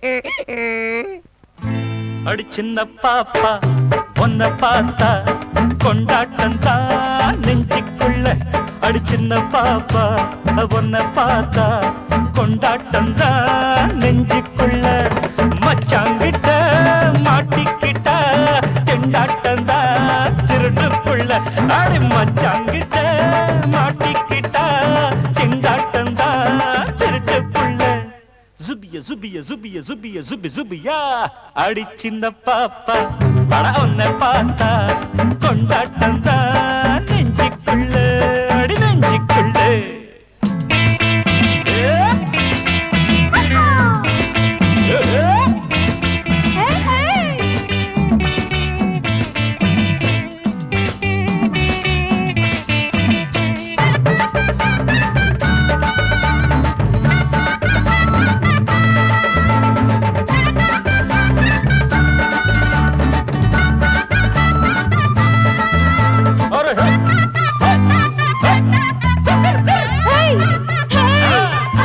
அடி சின்ன பாப்பா உன்னை பார்த்தா கொண்டாட்டம் தான் நெஞ்சுக்குள்ள அடி சின்ன பாப்பா உன்னை பார்த்தா கொண்டாட்டம் தான் நெஞ்சுக்குள்ள மச்சாங்கிட்ட மாட்டிக்கிட்ட திண்டாட்டம் தான் திருட்டுக்குள்ள அடி மச்சாங்கிட்ட மாட்டிக்கிட்ட திண்டாட்டம் தான் திருட்டுக்குள்ள ஜுபிய ஜுபிய ஜுபிய ஜுபிய ஜுபி ஜுபியா அடி சின்ன பாப்பா பட உன்னை பார்த்தா கொண்டாட்டம் தான் நெஞ்சுக்குள்ள அடி நெஞ்சுக்குள்ள ஏ, ஏ, ஏ. ஒரு ஹே, ஹே, ஹே.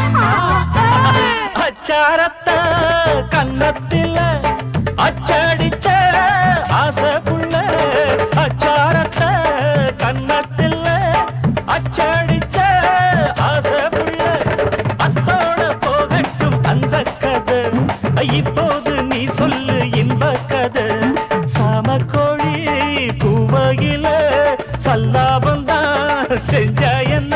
அச்சாரத்த கன்னத்தில அச்சடிச்ச ஆசைக்குள்ள அச்சாரத்த கன்னத்தில அச்சடிச்ச ஆசைக்குள்ள அத்தோட போகட்டும் அந்த கதை இப்போது நீ சொல்லு இன்ப கதை சாமக்கோழி கூவையில சல்லாபந்தான் செஞ்சா என்ன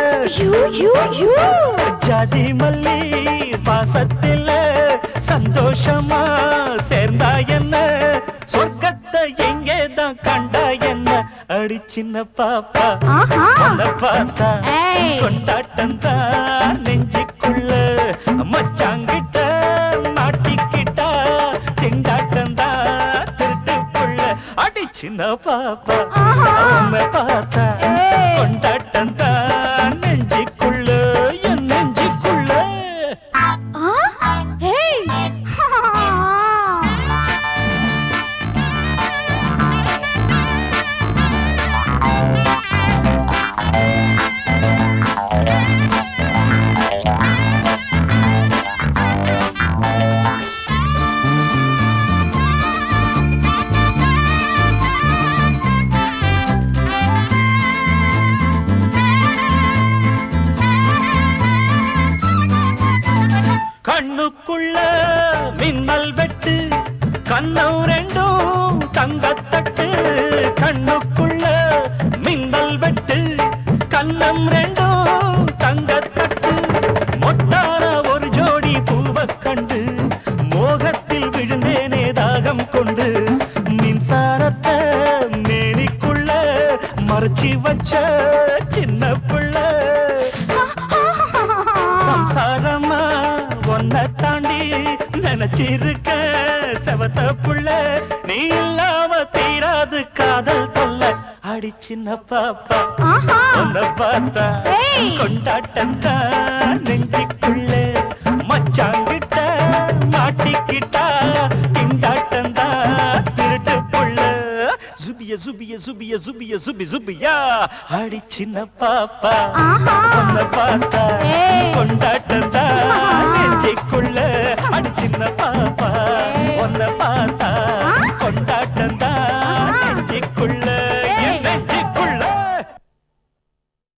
ஜாதி மல்லி வாசத்தில சந்தோஷமா சேர்ந்தா என்ன சொர்க்கத்தை எங்கேதான் கண்டா என்ன அடி சின்ன பாப்பா உன்னை பார்த்தா ஏய். கொண்டாட்டம் தான் நெஞ்சுக்குள்ள மச்சாங்கிட்ட மாட்டிக்கிட்டா திண்டாட்டம் தான் திருட்டுக்குள்ள அடி சின்ன பாப்பா ஆஹா. உன்னை பார்த்தா ஏய். கொண்டாட்டம் தான் நெஞ்சுக்குள்ள என் நெஞ்சுக்குள்ள கண்ணுக்குள்ள மின்னல் வெட்டு கண்ணம் ரெண்டும் தங்கத்தட்டு கண்ணுக்குள்ள மின்னல் வெட்டு கண்ணம் ரெண்டும் தங்கத்தட்டு மொட்டான ஒரு ஜோடி பூவக் கண்டு மோகத்தில் விழுந்தேனே தாகம் கொண்டு மின்சாரத்தை மேனிக்குள்ள மறைச்சி வச்ச சின்ன பிள்ளை சம்சாரமா ஒன்ன தாண்டி நினைச்சிருக்க செவத்த புள்ள நீ இல்லாம தீராது காதல் தொல்ல அடி சின்ன பாப்பா உன்னை பார்த்தா ஏய். கொண்டாட்டம் தான் நெஞ்சுக்குள்ள மச்சாங்கிட்ட மாட்டிக்கிட்டா திண்டாட்டம் தான் திருட்டு புள்ள சுபிய சுபிய சுபிய சுபிய சுபி சுபியா அடி சின்ன பாப்பா உன்னை பார்த்தா ஏய். கொண்டாட்டம் தான் நெஞ்சுக்குள்ள அடி சின்ன பாப்பா உன்னை பார்த்தா கொண்டாட்டம் தான்